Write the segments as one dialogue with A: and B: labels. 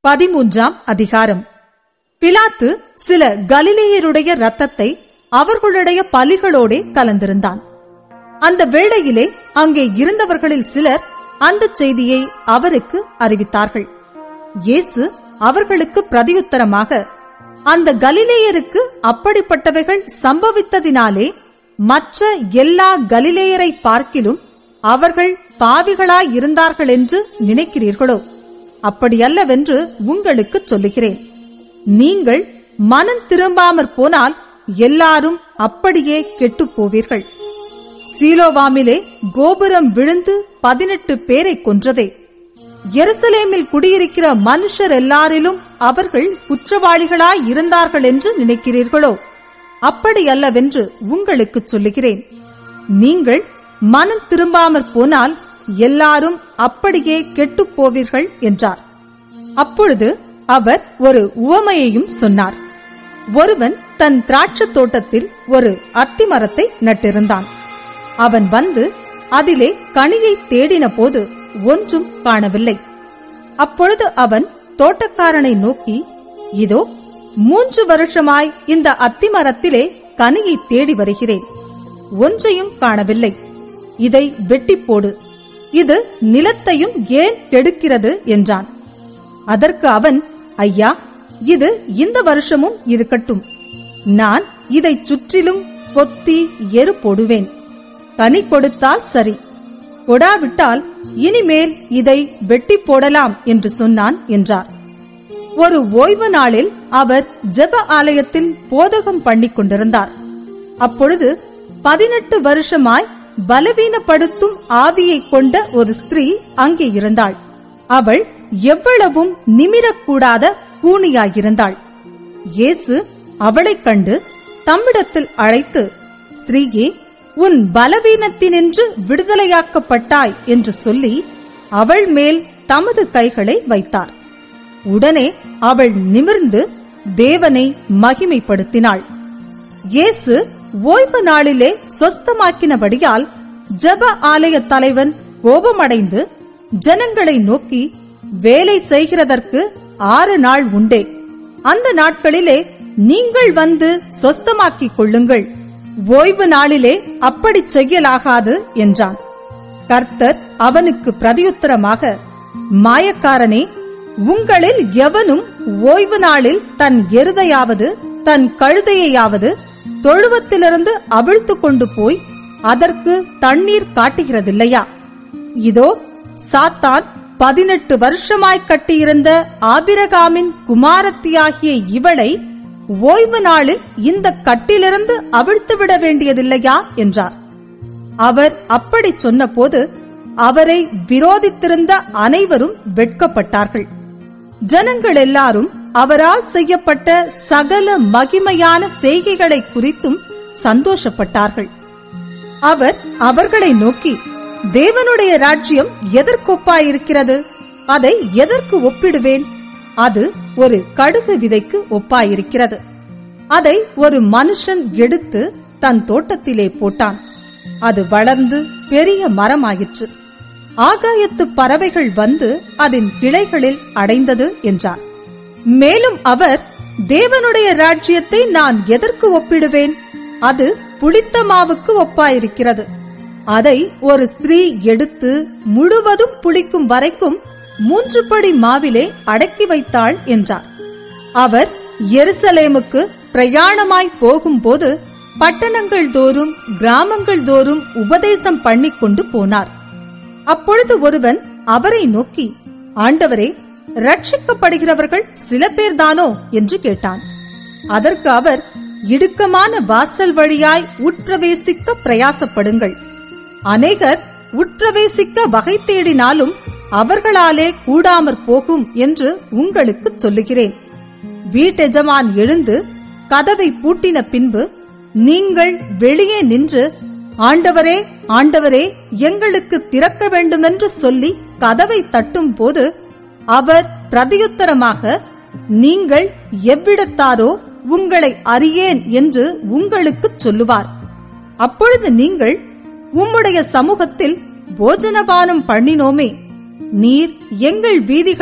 A: பதிமூன்றாம் அதிகாரம் பிலாத்து சில கலிலேயருடைய இரத்தத்தை அவர்களுடைய பலிகளோடே கலந்திருந்தான் அந்த வேளையிலே அங்கே இருந்தவர்களில் சிலர் அந்த செய்தியை அவருக்கு அறிவித்தார்கள் இயேசு அவர்களுக்கு பிரதியுத்தரமாக அந்த கலிலேயருக்கு அப்படிப்பட்டவைகள் சம்பவித்ததினாலே மற்ற எல்லா கலிலேயரை பார்க்கிலும் அவர்கள் பாவிகளாயிருந்தார்கள் என்று நினைக்கிறீர்களோ அப்படியல்லவென்று உங்களுக்கு சொல்லுகிறேன் நீங்கள் மனம் திரும்பாமற் போனால் எல்லாரும் அப்படியே கெட்டுப் போவீர்கள் சீலோவாமிலே கோபுரம் விழுந்து பதினெட்டு பேரை கொன்றதே எருசலேமில் குடியிருக்கிற மனுஷர் எல்லாரிலும் அவர்கள் குற்றவாளிகளாய் இருந்தார்கள் என்று நினைக்கிறீர்களோ அப்படியல்லவென்று உங்களுக்கு சொல்லுகிறேன் நீங்கள் மனம் திரும்பாமற் போனால் எல்லாரும் அப்படியே கெட்டுப் போவீர்கள் என்றார் அப்பொழுது அவர் ஒரு உவமையையும் சொன்னார் ஒருவன் தன் திராட்சத் தோட்டத்தில் ஒரு அத்தி மரத்தை நட்டிருந்தான் அவன் வந்து அதிலே கனியை தேடின போது ஒன்றும் காணவில்லை அப்பொழுது அவன் தோட்டக்காரனை நோக்கி இதோ மூன்று வருஷமாய் இந்த அத்தி மரத்திலே கனியை தேடி வருகிறேன் ஒன்றையும் காணவில்லை இதை வெட்டிப் போடு இது நிலத்தையும் ஏன் கெடுக்கிறது என்றான் அதற்கு அவன் ஐயா இது இந்த வருஷமும் இருக்கட்டும் நான் இதைச் சுற்றிலும் கொத்தி எரு போடுவேன் கனி கொடுத்தால் சரி கொடாவிட்டால் இனிமேல் இதை வெட்டி போடலாம் என்று சொன்னான் என்றார் ஒரு ஓய்வு நாளில் அவர் ஜெப ஆலயத்தில் போதகம் பண்ணிக் கொண்டிருந்தார் அப்பொழுது பதினெட்டு வருஷமாய் பலவீனப்படுத்தும் ஆவியை கொண்ட ஒரு ஸ்திரீ அங்கே இருந்தாள் அவள் எவ்வளவும் நிமிரக்கூடாத கூனியாயிருந்தாள் இயேசு அவளைக் கண்டு தம்மிடத்தில் அழைத்து ஸ்திரீயே உன் பலவீனத்தினின்று விடுதலையாக்கப்பட்டாய் என்று சொல்லி அவள் மேல் தமது கைகளை வைத்தார் உடனே அவள் நிமிர்ந்து தேவனை மகிமைப்படுத்தினாள் இயேசு ஓய்வு நாளிலே சொஸ்தமாக்கினபடியால் ஜப ஆலய தலைவன் கோபமடைந்து ஜனங்களை நோக்கி வேலை செய்கிறதற்கு ஆறு நாள் உண்டே அந்த நாட்களிலே நீங்கள் வந்து சொஸ்தமாக்கிக் கொள்ளுங்கள் ஓய்வு நாளிலே அப்படி செய்யலாகாது என்றான் கர்த்தர் அவனுக்கு பிரதியுத்தரமாக மாயக்காரனே உங்களில் எவனும் ஓய்வு நாளில் தன் எருதையாவது தன் கழுதையையாவது தொழுவத்திலிருந்து அவிழ்த்து கொண்டு போய் அதற்கு தண்ணீர் காட்டுகிறதில்லையா இதோ சாத்தான் பதினெட்டு வருஷமாய் கட்டியிருந்த ஆபிரகாமின் குமாரத்தியாகிய இவளை ஓய்வு நாளில் இந்த கட்டிலிருந்து அவிழ்த்து விட வேண்டியதில்லையா என்றார் அவர் அப்படி சொன்னபோது அவரை விரோதித்திருந்த அனைவரும் வெட்கப்பட்டார்கள் ஜனங்கள் எல்லாரும் அவரால் செய்யப்பட்ட சகல மகிமையான செய்கைகளை குறித்தும் சந்தோஷப்பட்டார்கள் அவர் அவர்களை நோக்கி தேவனுடைய ராஜ்யம் எதற்கொப்பாயிருக்கிறது அதை எதற்கு ஒப்பிடுவேன் அது ஒரு கடுகு விதைக்கு ஒப்பாயிருக்கிறது அதை ஒரு மனுஷன் எடுத்து தன் தோட்டத்திலே போட்டான் அது வளர்ந்து பெரிய மரமாயிற்று ஆகாயத்து பறவைகள் வந்து அதன் கிளைகளில் அடைந்தது என்றார் மேலும் அவர் தேவனுடைய ராஜ்யத்தை நான் எதற்கு ஒப்பிடுவேன் அது புளித்த மாவுக்கு ஒப்பாயிருக்கிறது அதை ஒரு ஸ்திரீ எடுத்து முழுவதும் புளிக்கும் வரைக்கும் மூன்று படி மாவிலே அடக்கி வைத்தாள் என்றார் அவர் எருசலேமுக்கு பிரயாணமாய் போகும்போது பட்டணங்கள் தோறும் கிராமங்கள் தோறும் உபதேசம் பண்ணிக் கொண்டு போனார் அப்பொழுது ஒருவன் அவரை நோக்கி ஆண்டவரே ரட்சிக்கப்படுகிறவர்கள் சில பேர்தானோ என்று கேட்டான் அதற்கு அவர் இடுக்கமான வாசல் வழியாய் உட்பிரவேசிக்க பிரயாசப்படுங்கள் அநேகர் உட்பிரவேசிக்க வகை தேடினாலும் அவர்களாலே கூடாமற் போகும் என்று உங்களுக்கு சொல்லுகிறேன் வீட்டெஜமான் எழுந்து கதவை பூட்டின பின்பு நீங்கள் வெளியே நின்று ஆண்டவரே ஆண்டவரே எங்களுக்கு திறக்க வேண்டுமென்று சொல்லி கதவை தட்டும் போது அவர் பிரதியுத்தரமாக நீங்கள் எவ்விடத்தாரோ உங்களை அறியேன் என்று உங்களுக்குச் சொல்லுவார் அப்பொழுது நீங்கள் உம்முடைய சமூகத்தில் போஜனபானம் பண்ணினோமே நீர் எங்கள் வீதிகளில்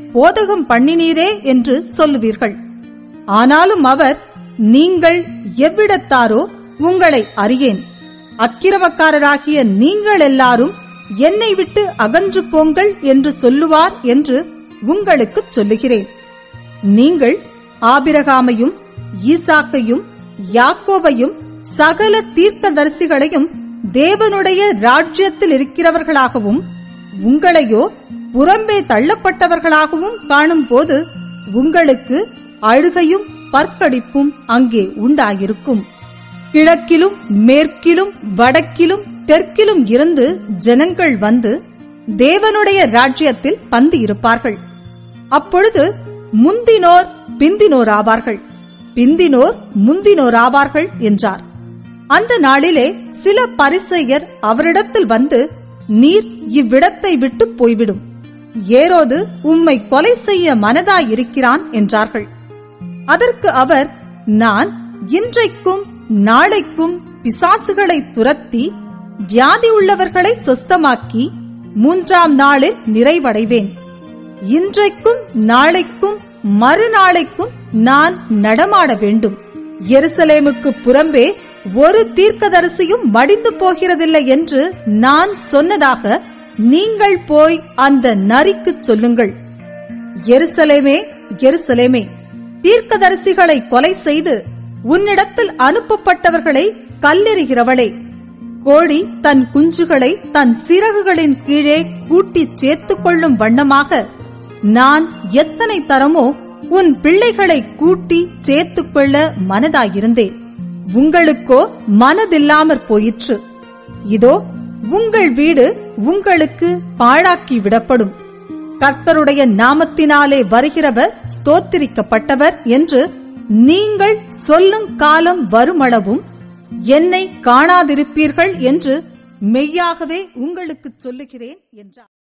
A: போதகம் பண்ணினீரே என்று சொல்லுவீர்கள் ஆனாலும் அவர் நீங்கள் எவ்விடத்தாரோ உங்களை அறியேன் அக்கிரமக்காரராகிய நீங்கள் எல்லாரும் என்னை விட்டு அகன்று போங்கள் என்று சொல்லுவார் என்று உங்களுக்குச் சொல்லுகிறேன் நீங்கள் ஆபிரகாமையும் ஈசாக்கையும் யாக்கோபையும் சகல தீர்க்கதரிசிகளையும் தேவனுடைய ராஜ்யத்தில் இருக்கிறவர்களாகவும் உங்களையோ புறம்பே தள்ளப்பட்டவர்களாகவும் காணும்போது உங்களுக்கு அழுகையும் பற்கடிப்பும் அங்கே உண்டாயிருக்கும் கிழக்கிலும் மேற்கிலும் வடக்கிலும் தெற்கிலும் இருந்து ஜனங்கள் வந்து தேவனுடைய ராஜ்யத்தில் பந்து இருப்பார்கள் அப்பொழுது முந்தினோர் பிந்தினோர் ஆவார்கள் பிந்தினோர் முந்தினோர் ஆவார்கள் என்றார் அந்த நாளிலே சில பரிசெயர் அவரிடத்தில் வந்து நீர் இவ்விடத்தை விட்டு போய்விடும் ஏரோது உம்மை கொலை செய்ய மனதாயிருக்கிறான் என்றார்கள் அதற்கு அவர் நான் இன்றைக்கும் நாளைக்கும் பிசாசுகளை துரத்தி வியாதி உள்ளவர்களை சொஸ்தமாக்கி மூன்றாம் நாளில் நிறைவடைவேன் இன்றைக்கும் நாளைக்கும் மறுநாளைக்கும் நான் நடமாட வேண்டும் எருசலேமுக்கு புறம்பே ஒரு தீர்க்கதரிசியும் மடிந்து போகிறதில்லை என்று நான் சொன்னதாக நீங்கள் போய் அந்த நரிக்குச் சொல்லுங்கள் எருசலேமே எருசலேமே தீர்க்கதரிசிகளை கொலை செய்து உன்னிடத்தில் அனுப்பப்பட்டவர்களை கல்லெறிகிறவளே கோழி தன் குஞ்சுகளை தன் சிறகுகளின் கீழே கூட்டிச் சேர்த்துக் கொள்ளும் வண்ணமாக நான் எத்தனை தரமோ உன் பிள்ளைகளை கூட்டி சேர்த்துக் கொள்ள மனதாயிருந்தேன் உங்களுக்கோ மனதில்லாமற் போயிற்று இதோ உங்கள் வீடு உங்களுக்கு பாழாக்கி விடப்படும் கர்த்தருடைய நாமத்தினாலே வருகிறவர் ஸ்தோத்திரிக்கப்பட்டவர் என்று நீங்கள் சொல்லும் காலம் வருமளவும் என்னை காணாதிருப்பீர்கள் என்று மெய்யாகவே உங்களுக்குச் சொல்லுகிறேன் என்றார்